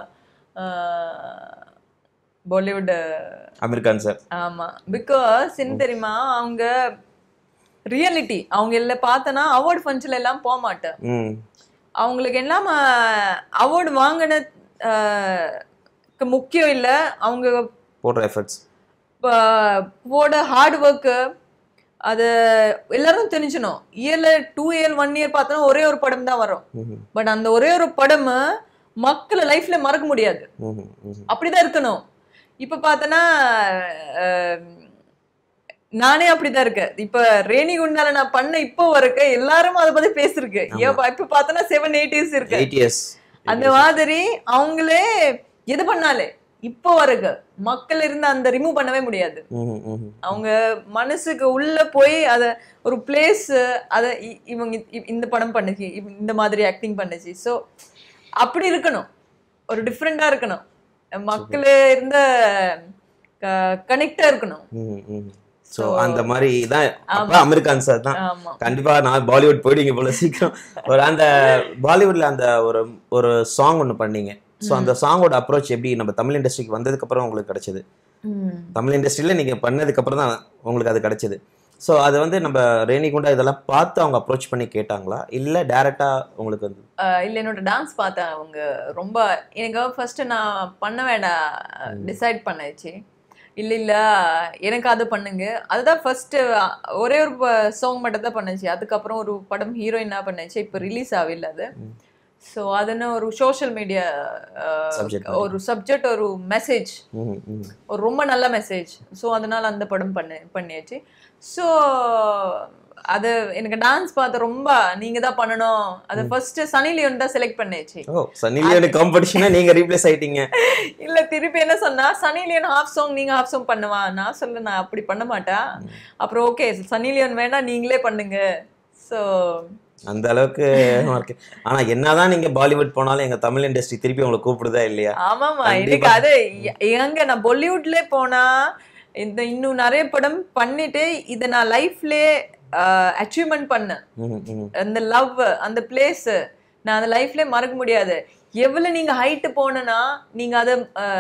பாலிவுட் அமீர் கான் சார் ஆமா பிகாஸ் என்ன தெரியுமா அவங்க ரியாலிட்டி அவங்க எல்லாம் பார்த்தனா அவார்ட் ஃபங்க்ஷன்ல எல்லாம் போக மாட்டேன் ம் அவங்களுக்கு எல்லாம் அவார்டு வாங்கின ஆஹ், க்கு முக்கியம் இல்ல அவங்க போடுற எஃபர்ட்ஸ் ப- போட ஹார்ட் ஒர்க்கு அது எல்லாரும் தெரிஞ்சணும் இயர்ல டூ இயர் ஒன் இயர் பார்த்தோன்னா ஒரே ஒரு படம் தான் வரும் பட் அந்த ஒரே ஒரு படம் மக்களை லைஃப்ல மறக்க முடியாது அப்படிதான் இருக்கணும் இப்ப பார்த்தனா நானே அப்படிதான் இருக்கேன் இப்ப ரேணி குண்டால நான் பண்ண இப்போ வரைக்க எல்லாரும் அதை பத்தி பேசிருக்கு ஏப்பா இப்ப பார்த்தனா செவன் எயிட் இயர்ஸ் இருக்கு எயிட் இயர்ஸ் அந்த மாதிரி அவங்களே எது பண்ணாலே இப்போ வரைக்கும் மக்கள் இருந்து அந்த ரிமூவ் பண்ணவே முடியாது அவங்க மனசுக்கு உள்ள போய் அத ஒரு பிளேஸ் அத இ- இவங்க இ- இந்த படம் பண்ணுச்சு இவ- இந்த மாதிரி ஆக்டிங் பண்ணுச்சு சோ அப்படி இருக்கணும் ஒரு டிஃப்ரெண்டா இருக்கணும் மக்களே இருந்த கனெக்டா இருக்கணும் ம் ம் ஸோ அந்த மாதிரி தான் அப்போ அமெரிக்கான் சார் தான் ஆமா கண்டிப்பா நான் பாலிவுட் போயிடுங்க போல சீக்கிரம் ஒரு அந்த பாலிவுட்ல அந்த ஒரு ஒரு சாங் ஒன்று பண்ணீங்க ஸோ அந்த சாங்கோட அப்ரோச் எப்படி நம்ம தமிழ் இண்டஸ்ட்ரிக்கு வந்ததுக்கு அப்புறம் உங்களுக்கு கிடைச்சது ம். தமிழ் இண்டஸ்ட்ரியில நீங்க பண்ணதுக்கு அப்புறம் தான் உங்களுக்கு அது கிடைச்சது ஸோ அது வந்து நம்ம ரேணிகுண்டா இதெல்லாம் பார்த்து அவங்க அப்ரோச் பண்ணி கேட்டாங்களா இல்ல டைரக்டா உங்களுக்கு வந்து ஆஹ் இல்ல என்னோட டான்ஸ் பார்த்தேன் அவங்க ரொம்ப எனக்கு ஃபர்ஸ்ட் நான் பண்ண வேண்டாம் டிசைட் பண்ணாச்சு இல்ல இல்ல எனக்கு அது பண்ணுங்க அதுதான் ஃபர்ஸ்ட் ஒரே ஒரு சாங் மட்டும் தான் பண்ணுச்சு அதுக்கப்புறம் ஒரு படம் ஹீரோயினா பண்ணுச்சு இப்போ ரிலீஸ் ஆகல அது ஸோ அதுன்னு ஒரு சோஷியல் மீடியா Subject ஒரு சப்ஜெக்ட் ஒரு மெசேஜ் ம், ம். ஒரு ரொம்ப நல்ல மெசேஜ் ஸோ அதனால அந்த படம் பண்ண பண்ணியாச்சு ஸோ அது எனக்கு டான்ஸ் பார்த்து ரொம்ப நீங்க தான் பண்ணணும் அது ஃபர்ஸ்ட் சனி லியோன் தான் செலக்ட் பண்ணியாச்சு ஓ சன்னி லியோனி காம்படிஷனா நீங்க ரீப்ளேஸ் ஆயிட்டீங்க இல்ல திருப்பி என்ன சொன்னா சனி லியோன் ஹாஃப் சாங் நீங்க ஹாஃப் சாங் பண்ணுவா நான் சொல்ல நான் அப்படி பண்ண மாட்டேன் அப்புறம் ஓகே சனி லியோன் வேணா நீங்களே பண்ணுங்க ஸோ அந்த அளவுக்கு இருக்கு ஆனா என்னதான் நீங்க பாலிவுட் போனாலும் எங்க தமிழ் இண்டஸ்ட்ரி திருப்பி உங்களை கூப்பிடுதா இல்லையா ஆமாமா கண்டிப்பா. எனக்கு அது எ- எங்க நான் பாலிவுட்ல போனா இந்த இன்னும் நிறைய படம் பண்ணிட்டு இதை நான் லைஃப்லயே அச்சீவ்மெண்ட் பண்ணேன் ம், ம். அந்த லவ் அந்த பிளேஸ் நான் அந்த லைஃப்ல மறக்க முடியாது எவ்வளவு நீங்க ஹைட் போனா நீங்க அதை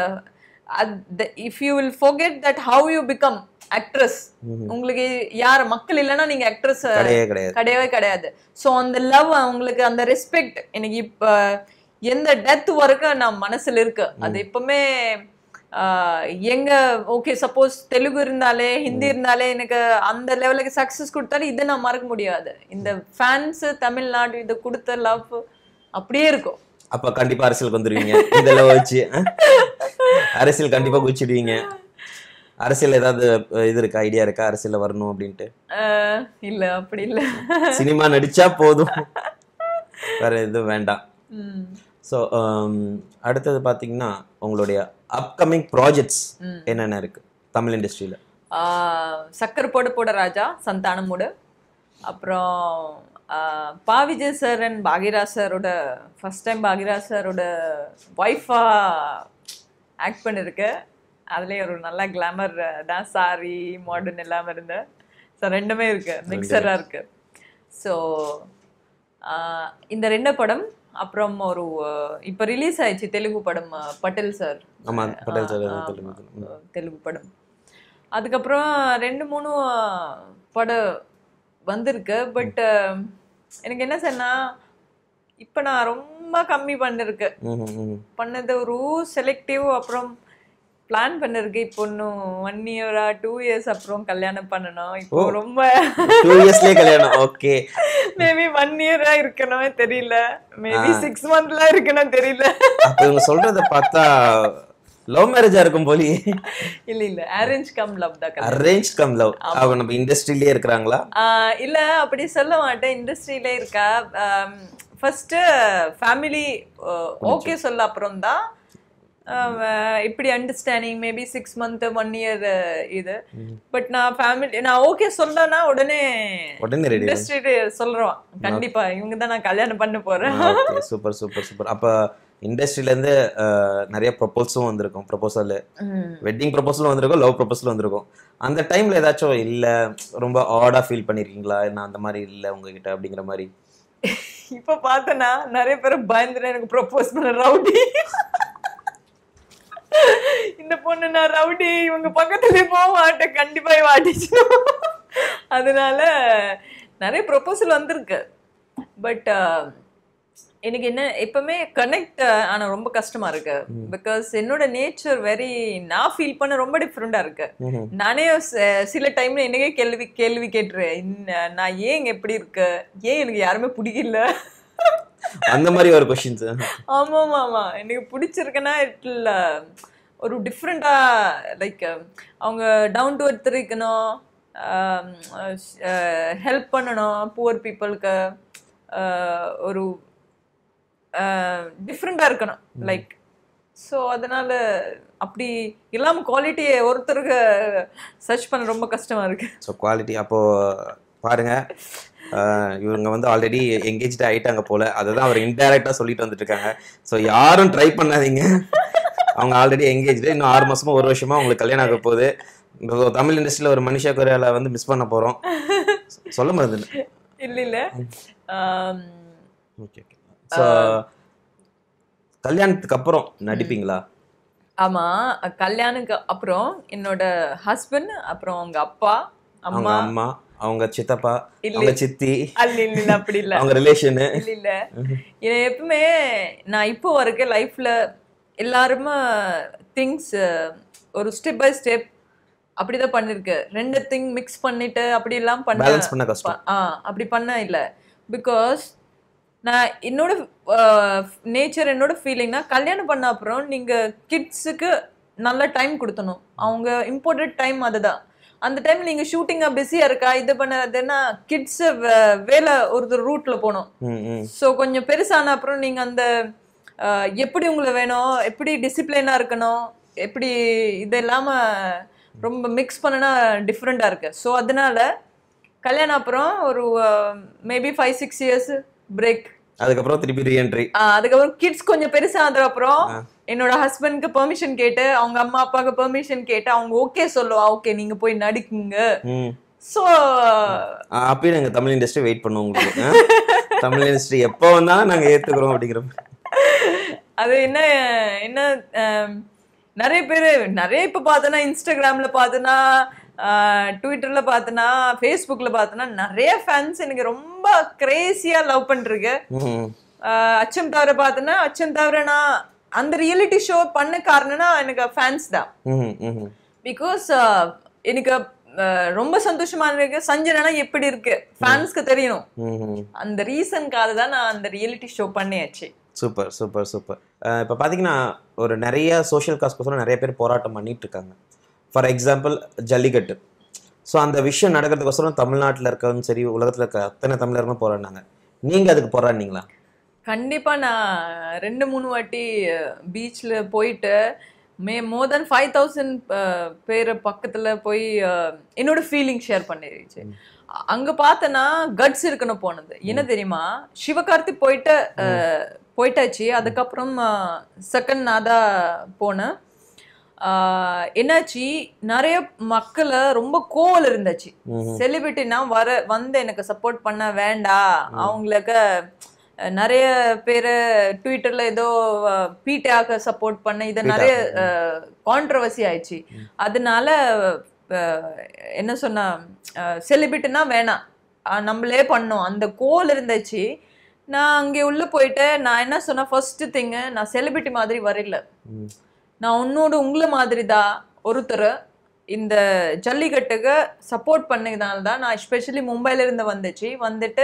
if you will forget that how you become actress உங்களுக்கு யார் மக்கள் இல்லைன்னா நீங்க ஆக்ட்ரஸ் கிடையவே கிடையாது கிடையவே கிடையாது ஸோ அந்த லவ் அவங்களுக்கு அந்த ரெஸ்பெக்ட் எனக்கு இப்ப எந்த டெத் வரைக்கும் நான் மனசுல இருக்கு அது எப்பவுமே ஆஹ், எங்க ஓகே சப்போஸ் தெலுங்கு இருந்தாலே ஹிந்தி இருந்தாலே எனக்கு அந்த லெவலுக்கு சக்சஸ் கொடுத்தாலும் இதை நான் மறக்க முடியாது இந்த ஃபேன்ஸ் தமிழ்நாடு இது கொடுத்த லவ் அப்படியே இருக்கும் அப்ப கண்டிப்பா அரசியலுக்கு வந்துருவீங்க இதெல்லாம் வச்சு அஹ்? அரசியல் கண்டிப்பா குச்சிடுவீங்க அரசியல் ஏதாவது அஹ், இது இருக்கா ஐடியா இருக்கா அரசியல்ல வரணும் அப்படின்ட்டு ஆஹ், இல்ல அப்படி இல்ல சினிமா நடிச்சா போதும் வேற எதுவும் வேண்டாம் ம், ஸோ அடுத்தது பார்த்தீங்கன்னா உங்களுடைய அப்கமிங் ப்ராஜெக்ட்ஸ் ம். என்னென்ன இருக்கு தமிழ் இண்டஸ்ட்ரியில ஆஹ் சக்கர் போட போட ராஜா சந்தானமோடு அப்புறம் ஆஹ் பா விஜய் சார் அண்ட் பாகிராஜ் சாரோட ஃபர்ஸ்ட் டைம் பாகிராஜ் சாரோட ஒய்ஃபா ஆக்ட் பண்ணிருக்கு அதுலேயே ஒரு நல்ல கிளாமர் தான் சாரி மாடர்ன் எல்லாமே இருந்தேன் ஸோ ரெண்டுமே இருக்கு மிக்சராக இருக்கு ஸோ இந்த ரெண்டு படம் அப்புறம் ஒரு இப்போ ரிலீஸ் ஆயிடுச்சு தெலுங்கு படம் ஆஹ் பட்டேல் சார் ஆமா பட்டேல் சார் ஆ, தெலுங்கு ம். தெலுங்கு படம் அதுக்கப்புறம் ரெண்டு மூணு படம் வந்திருக்கு பட் எனக்கு என்ன சொன்னா இப்போ நான் ரொம்ப கம்மி பண்ணிருக்கு ம், ம், ம். பண்ணது ஒரு செலக்டிவ் அப்புறம் பிளான் பண்ணிருக்கு இப்போ இன்னும் ஒன் இயரா டூ இயர்ஸ் அப்புறம் கல்யாணம் பண்ணணும் இப்போ ரொம்ப டூ இயர்ஸ்லயே கல்யாணம் ஓகே மேபி ஒன் இயரா இருக்கணும் தெரியல மேபி சிக்ஸ் மந்த்லாம் இருக்கணும் தெரியல அப்ப இவங்க சொல்றத பார்த்தா லவ் மேரேஜா இருக்கும் போலி இல்ல இல்ல அரேஞ்ச் கம் லவ் தான் கல்யாணம். அரேஞ்ச் கம் லவ் அவங்க நம்ம இண்டஸ்ட்ரியிலே இருக்கிறாங்களா ஆஹ் இல்ல அப்படி சொல்ல மாட்டேன் இண்டஸ்ட்ரியில இருக்கா ஃபர்ஸ்ட் ஃபேமிலி ஓகே சொல்ல அப்புறம் தான் இப்படி understanding maybe six month one year இது பட் நான் ஃபேமிலி நான் ஓகே சொல்லனா உடனே உடனே ரெடி இண்டஸ்ட்ரி சொல்றோம் கண்டிப்பா இவங்க தான் நான் கல்யாணம் பண்ண போறேன் ஓகே சூப்பர் சூப்பர் சூப்பர் அப்ப இண்டஸ்ட்ரியில இருந்து அஹ், நிறைய ப்ரொபோல்ஸும் வந்திருக்கும் ப்ரொபோசல் வெட்டிங் ப்ரொபோசலும் வந்திருக்கும் லவ் ப்ரொபோசலும் வந்திருக்கும் அந்த டைம்ல ஏதாச்சும் இல்ல ரொம்ப ஆடா ஃபீல் பண்ணிருக்கீங்களா நான் அந்த மாதிரி இல்ல உங்ககிட்ட அப்படிங்கிற மாதிரி இப்ப பார்த்தனா நிறைய பேர் பயந்துட்டு எனக்கு ப்ரொபோஸ் பண்ண ரவுடி இந்த பொண்ணு நான் ரவுடி இவங்க பக்கத்துலயே போக மாட்டேன் கண்டிப்பா இவ அடிச்சிடும் அதனால நிறைய ப்ரொபோசல் வந்திருக்கு பட் எனக்கு என்ன எப்பவுமே கனெக்ட் ஆனா ரொம்ப கஷ்டமா இருக்கு பிகாஸ் என்னோட நேச்சர் வெரி நான் ஃபீல் பண்ண ரொம்ப டிஃப்ரெண்டா இருக்கு ம்ஹும். நானே ச- சில டைம்ல எனக்கே கேள்வி கேள்வி கேட்டுருவேன் இன்ன- நான் ஏன் இங்க எப்படி இருக்கு ஏன் எனக்கு யாருமே பிடிக்கல அந்த மாதிரி ஒரு கொஸ்டின்ஸ் ஆமா ஆமா எனக்கு பிடிச்சிருக்குன்னா இட்ல ஒரு டிஃப்ரெண்டா லைக் அவங்க டவுன் டு எர்த் இருக்கணும் ஹெல்ப் பண்ணணும் புவர் பீப்புளுக்கு ஒரு டிஃப்ரெண்டா இருக்கணும் லைக் ஸோ அதனால அப்படி இல்லாம குவாலிட்டியை ஒருத்தருக்கு சர்ச் பண்ண ரொம்ப கஷ்டமா இருக்கு ஸோ குவாலிட்டி அப்போ பாருங்க ஆஹ் இவங்க வந்து ஆல்ரெடி எங்கேஜ்டு ஆயிட்டாங்க போல அதை தான் அவர் இன்டைரக்டா சொல்லிட்டு வந்துட்டு இருக்காங்க ஸோ யாரும் ட்ரை பண்ணாதீங்க அவங்க ஆல்ரெடி எங்கேஜ்டு இன்னும் ஆறு மாசமா ஒரு வருஷமா உங்களுக்கு கல்யாணம் ஆக போகுது இப்போ தமிழ் இண்டஸ்ட்ரியில ஒரு மனுஷா கொரியால வந்து மிஸ் பண்ண போறோம் சொல்ல மறந்து இல்ல இல்ல ஆம், ஓகே ஓகே ஸோ கல்யாணத்துக்கு அப்புறம் நடிப்பீங்களா ஆமா கல்யாணுக்கு அப்புறம் என்னோட ஹஸ்பண்ட் அப்புறம் அவங்க அப்பா அவங்க அம்மா அம்மா அவங்க சித்தப்பா இல்ல. அவங்க சித்தி அல்ல இல்ல இல்ல அப்படி இல்ல அவங்க ரிலேஷனு இல்ல இல்ல இது எப்பவுமே நான் இப்போ வரைக்கும் லைஃப்ல எல்லாருமே திங்ஸ் ஒரு ஸ்டெப் பை ஸ்டெப் அப்படிதான் பண்ணிருக்கேன் ரெண்டு திங் மிக்ஸ் பண்ணிட்டு அப்படி எல்லாம் பண்ண பேலன்ஸ் பண்ண கஷ்டம் ப- ஆ அப்படி பண்ண இல்ல பிகாஸ் நான் என்னோட நேச்சர் என்னோட ஃபீலிங்னா கல்யாணம் பண்ண அப்புறம் நீங்க கிட்ஸுக்கு நல்ல டைம் கொடுத்தணும் அவங்க இம்பார்ட்டன்ட் டைம் அதுதான் அந்த டைம் நீங்க ஷூட்டிங்கா பிஸியா இருக்கா இது பண்ணதுன்னா கிட்ஸ் வேலை ஒரு ரூட்ல போகணும் ம் ம் ஸோ கொஞ்சம் பெருசான அப்புறம் நீங்க அந்த அஹ், எப்படி உங்களை வேணும் எப்படி டிசிப்ளினா இருக்கணும் எப்படி இது இல்லாம ரொம்ப மிக்ஸ் பண்ணனா டிஃப்ரெண்டா இருக்கு ஸோ அதனால கல்யாணம் அப்புறம் ஒரு maybe five six years break அதுக்கப்புறம் திருப்பி ரீஎன்ட்ரி அதுக்கப்புறம் கிட்ஸ் கொஞ்சம் பெருசானது அப்புறம் என்னோட ஹஸ்பண்ட்க்கு பெர்மிஷன் கேட்டு அவங்க அம்மா அப்பாவுக்கு பெர்மிஷன் கேட்டு அவங்க ஓகே சொல்லுவா ஓகே நீங்க போய் நடிக்குங்க ம் ஸோ அப்பயும் நாங்க தமிழ் இண்டஸ்ட்ரி வெயிட் பண்ணுவோம் உங்களுக்கு ஆ? தமிழ் இண்டஸ்ட்ரி எப்போ வந்தாலும் நாங்க ஏத்துக்கிறோம் அப்படிங்கிற மாதிரி. அது என்ன என்ன ஆம், நிறைய பேர் நிறைய இப்போ பார்த்தனா இன்ஸ்டாகிராம்ல பார்த்தனா ட்விட்டர்ல பார்த்தனா ஃபேஸ்புக்ல பார்த்தனா நிறைய ஃபேன்ஸ் எனக்கு ரொம்ப கிரேசியா லவ் பண்ணிருக்கு ம் ஆஹ் அச்சம் தவிர பார்த்தனா அச்சம் தவிர நான் அந்த ரியாலிட்டி ஷோ பண்ண காரணம்னா எனக்கு ஃபேன்ஸ் தான் ம் ம் பிகாஸ் எனக்கு ஆஹ் ரொம்ப சந்தோஷமா இருக்கு சஞ்சனா எப்படி இருக்கு ஃபேன்ஸ்க்கு தெரியணும் ம் அந்த ரீசன்காக தான் நான் அந்த ரியாலிட்டி ஷோ பண்ணியாச்சு சூப்பர் சூப்பர் சூப்பர் இப்போ பார்த்தீங்கன்னா ஒரு நிறைய சோஷியல் காஸ்க்கோசரம் நிறைய பேர் போராட்டம் பண்ணிட்டு இருக்காங்க ஃபார் எக்ஸாம்பிள் ஜல்லிக்கட்டு ஸோ அந்த விஷயம் நடக்கிறதுக்கோசரம் தமிழ்நாட்டில் இருக்கவும் சரி உலகத்தில் இருக்க அத்தனை தமிழர்களும் போராடினாங்க நீங்கள் அதுக்கு போராடினீங்களா கண்டிப்பா நான் ரெண்டு மூணு வாட்டி பீச்ல போயிட்டு மே மோர் தென் ஃபைவ் தௌசண்ட் பேர் பக்கத்துல போய் அஹ், என்னோட ஃபீலிங் ஷேர் பண்ணிருச்சு அங்க பார்த்தனா கட்ஸ் இருக்கணும் போனது என்ன தெரியுமா சிவகார்த்தி போயிட்டு அஹ், போயிட்டாச்சு அதுக்கப்புறம் செகண்ட் நான் தான் போனேன் ஆஹ், என்னாச்சு நிறைய மக்களை ரொம்ப கோவல் இருந்துச்சு செலிபிரிட்டினா வர வந்து எனக்கு சப்போர்ட் பண்ண வேண்டாம் அவங்களுக்கு அஹ், நிறைய பேர் ட்விட்டர்ல ஏதோ பீட்டாக சப்போர்ட் பண்ண இது நிறைய கான்ட்ரவர்சி ஆயிடுச்சு அதனால அஹ், என்ன சொன்ன செலிபிரிட்டினா வேணாம் அஹ், நம்மளே பண்ணோம் அந்த கோல் இருந்துச்சு நான் அங்கே உள்ள போயிட்டு நான் என்ன சொன்னேன் ஃபர்ஸ்ட் திங்கு நான் செலிபிரிட்டி மாதிரி வரல ம் நான் உன்னோட உங்களை மாதிரி தான் ஒருத்தர் இந்த ஜல்லிக்கட்டுக்கு சப்போர்ட் பண்ணதுனால தான் நான் எஸ்பெஷலி மும்பைல இருந்து வந்துச்சு வந்துட்டு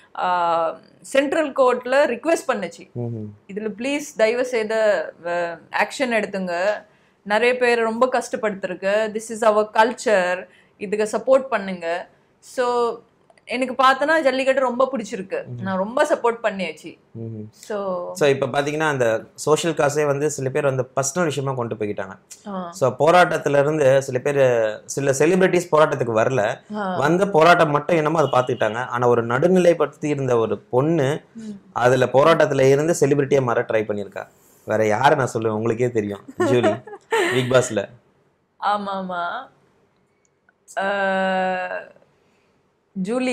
சென்ட்ரல் கோர்ட்ல ரிக்வெஸ்ட் பண்ணுச்சு ம் இதுல ப்ளீஸ் தயவு செய்து ஆக்ஷன் எடுத்துங்க நிறைய பேர் ரொம்ப கஷ்டப்படுத்திருக்கு திஸ் இஸ் அவர் கல்ச்சர் இதுக்கு சப்போர்ட் பண்ணுங்க ஸோ எனக்கு பார்த்தனா ஜல்லிக்கட்டு ரொம்ப பிடிச்சிருக்கு நான் ரொம்ப சப்போர்ட் பண்ணியாச்சு ம் ஸோ ஸோ இப்போ பார்த்தீங்கன்னா அந்த சோஷியல் காசே வந்து சில பேர் வந்து பர்சனல் விஷயமா கொண்டு போய்கிட்டாங்க ஸோ போராட்டத்துல இருந்து சில பேர் சில செலிபிரிட்டிஸ் போராட்டத்துக்கு வரல வந்த போராட்டம் மட்டும் என்னமோ அதை பார்த்துக்கிட்டாங்க ஆனா ஒரு நடுநிலைப்படுத்தி இருந்த ஒரு பொண்ணு அதுல போராட்டத்துல இருந்து செலிபிரிட்டியா மாற ட்ரை பண்ணியிருக்கா வேற யாரை நான் சொல்லுவேன் உங்களுக்கே தெரியும் ஜூலி பிக் பாஸ்ல ஆமா ஆமா அஹ், ஜூலி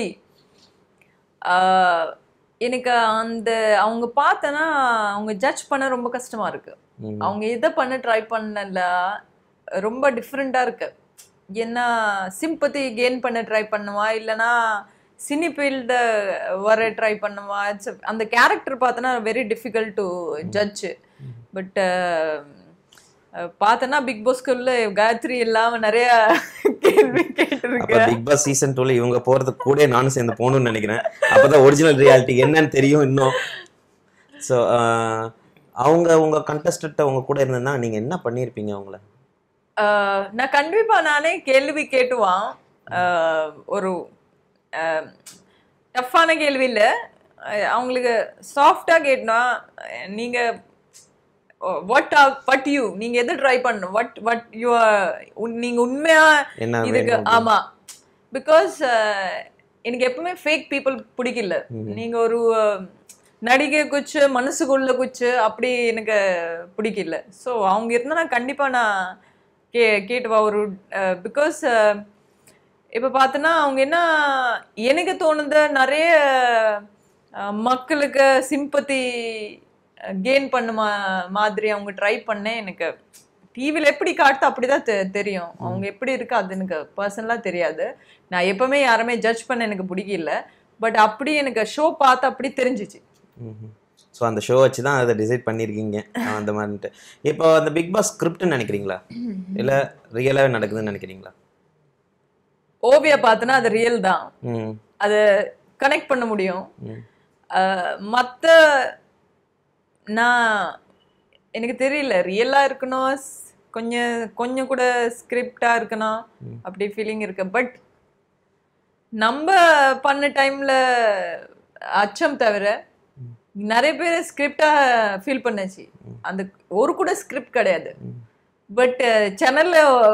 அஹ், எனக்கு அந்த அவங்க பார்த்தனா அவங்க ஜட்ஜ் பண்ண ரொம்ப கஷ்டமா இருக்கு ம். அவங்க எதை பண்ண ட்ரை பண்ணல ரொம்ப டிஃப்ரெண்டா இருக்கு என்ன சிம்பத்தி கெயின் பண்ண ட்ரை பண்ணுவா இல்லனா சினி ஃபீல்ட வர ட்ரை பண்ணுவா It's a- அந்த கேரக்டர் பார்த்தனா very difficult to judge but பார்த்தனா பிக் பாஸ்குள்ள காயத்ரி இல்லாம நிறைய கேள்வி அப்ப கேட்டிருக்கேன் பிக் பாஸ் சீசன் டூல இவங்க போறதுக்கு கூட நானும் சேர்ந்து போகணும்னு நினைக்கிறேன் அப்பதான் ஒரிஜினல் ரியாலிட்டி என்னன்னு தெரியும் இன்னும் ஸோ அவங்க உங்க கண்டஸ்டன்ட் உங்க கூட இருந்ததுன்னா நீங்க என்ன பண்ணியிருப்பீங்க அவங்கள ஆஹ் நான் கண்டிப்பா நானே கேள்வி கேட்டுவான் ஆஹ் ஒரு டஃப்பான கேள்வி இல்ல அஹ் அவங்களுக்கு சாஃப்டா கேட்டா நீங்க வாட் வாட் யூ நீங்க எது ட்ரை பண்ணணும் வாட் வாட் யூ நீங்க உண்மையா என்ன இதுக்கு வேணும் ஆமா பிகாஸ் எனக்கு எப்பவுமே ஃபேக் பீப்புள் பிடிக்கல நீங்க ஒரு அஹ், நடிகை குச்சு மனசுக்குள்ள குச்சு அப்படி எனக்கு பிடிக்கல ஸோ அவங்க இருந்தா நான் கண்டிப்பா நான் கே கேட்டுவா ஒரு பிகாஸ் இப்போ பார்த்தோன்னா அவங்க என்ன எனக்கு தோணுது நிறைய அஹ், மக்களுக்கு சிம்பத்தி கெயின் பண்ண மா மாதிரி அவங்க ட்ரை பண்ணேன் எனக்கு டிவியில் எப்படி காட்டு அப்படிதான் தெ- தெரியும் அவங்க எப்படி இருக்கு அது எனக்கு பர்சனலாக தெரியாது நான் எப்பவுமே யாருமே ஜட்ஜ் பண்ண எனக்கு பிடிக்கல பட் அப்படி எனக்கு ஷோ பார்த்து அப்படி தெரிஞ்சிச்சு ஸோ அந்த ஷோ வச்சு தான் அதை டிசைட் பண்ணியிருக்கீங்க அந்த மாதிரின்ட்டு இப்போ அந்த பிக் பாஸ் ஸ்கிரிப்ட்னு நினைக்கிறீங்களா இல்லை ரியலாகவே நடக்குதுன்னு நினைக்கிறீங்களா ஓவியா பார்த்தோன்னா அது ரியல் தான் ம் அதை கனெக்ட் பண்ண முடியும் ம். மற்ற நான் எனக்கு தெரியல ரியலா இருக்கணும் ஸ்- கொஞ்சம் கொஞ்சம் கூட ஸ்கிரிப்டா இருக்கணும் அப்படி ஃபீலிங் இருக்கு பட் நம்ம பண்ண டைம்ல அச்சம் தவிர நிறைய பேர் ஸ்கிரிப்டா ஃபீல் பண்ணாச்சு அந்த ஒரு கூட ஸ்கிரிப்ட் கிடையாது பட் சேனல்ல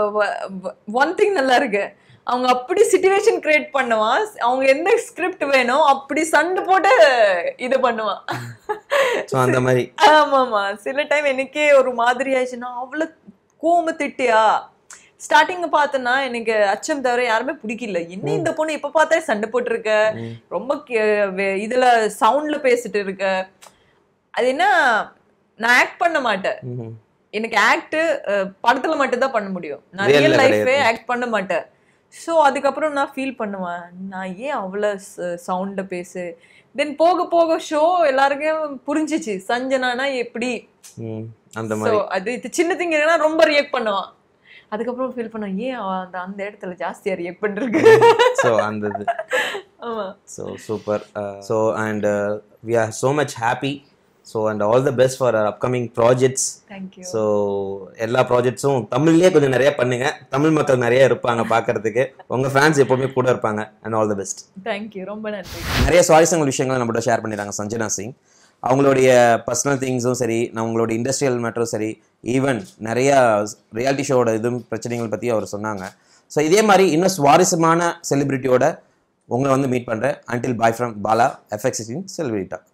ஒன் திங் நல்லா இருக்கு அவங்க அப்படி சுச்சுவேஷன் கிரியேட் பண்ணுவான் அவங்க எந்த ஸ்கிரிப்ட் வேணும் அப்படி சண்டை போட்டு இது பண்ணுவான் ஸோ அந்த மாதிரி ஆமாமா சில டைம் எனக்கே ஒரு மாதிரி ஆயிடுச்சுன்னா அவ்வளவு கோம திட்டியா ஸ்டார்டிங் பார்த்தனா எனக்கு அச்சம் தவிர யாருமே பிடிக்கல என்ன இந்த பொண்ணு இப்ப பார்த்தா சண்டை போட்டிருக்க ரொம்ப கே- வே- இதுல சவுண்ட்ல பேசிட்டு இருக்க அது என்ன நான் ஆக்ட் பண்ண மாட்டேன் ம்ஹும். எனக்கு ஆக்ட் படத்துல மட்டும் தான் பண்ண முடியும் நான் Real ல ரியல் லைஃபே கிடையாது. ஆக்ட் பண்ண மாட்டேன் ஸோ அதுக்கப்புறம் நான் ஃபீல் பண்ணுவேன் நான் ஏன் அவ்வளோ சவுண்ட பேசு தென் போக போக ஷோ எல்லாருக்கும் புரிஞ்சிச்சு சஞ்சனானா எப்படி ம் அந்த ஸோ மாதிரி அது இது சின்ன திங் ரொம்ப ரியாக்ட் பண்ணுவான் அதுக்கப்புறம் ஃபீல் பண்ணுவான் ஏன் அவன் அந்த அந்த இடத்துல ஜாஸ்தியா ரியாக்ட் பண்ணிருக்கு ஸோ அந்த இது ஆமா so super so and we are so much happy so and all the best for upcoming projects thank you so எல்லா ப்ராஜெக்ட்ஸும் தமிழ்லேயே கொஞ்சம் நிறைய பண்ணுங்க தமிழ் மக்கள் நிறைய இருப்பாங்க பார்க்கறதுக்கு உங்க ஃபேன்ஸ் எப்பவுமே கூட இருப்பாங்க and all the best thank you ரொம்ப நன்றி நிறைய சுவாரஸ்யங்கள் விஷயங்கள் நம்மகிட்ட ஷேர் பண்ணிடுறாங்க சஞ்சனா சிங் அவங்களுடைய பர்சனல் திங்ஸும் சரி நான் உங்களோட இண்டஸ்ட்ரியல் மேட்டரும் சரி ஈவன் நிறைய ரியாலிட்டி ஷோவோட இதுவும் பிரச்சனைகள் பற்றி அவர் சொன்னாங்க ஸோ இதே மாதிரி இன்னும் சுவாரஸ்யமான செலிபிரிட்டியோட உங்களை வந்து மீட் பண்ணுறேன் until bye from Bala FX செலிபிரிட்டா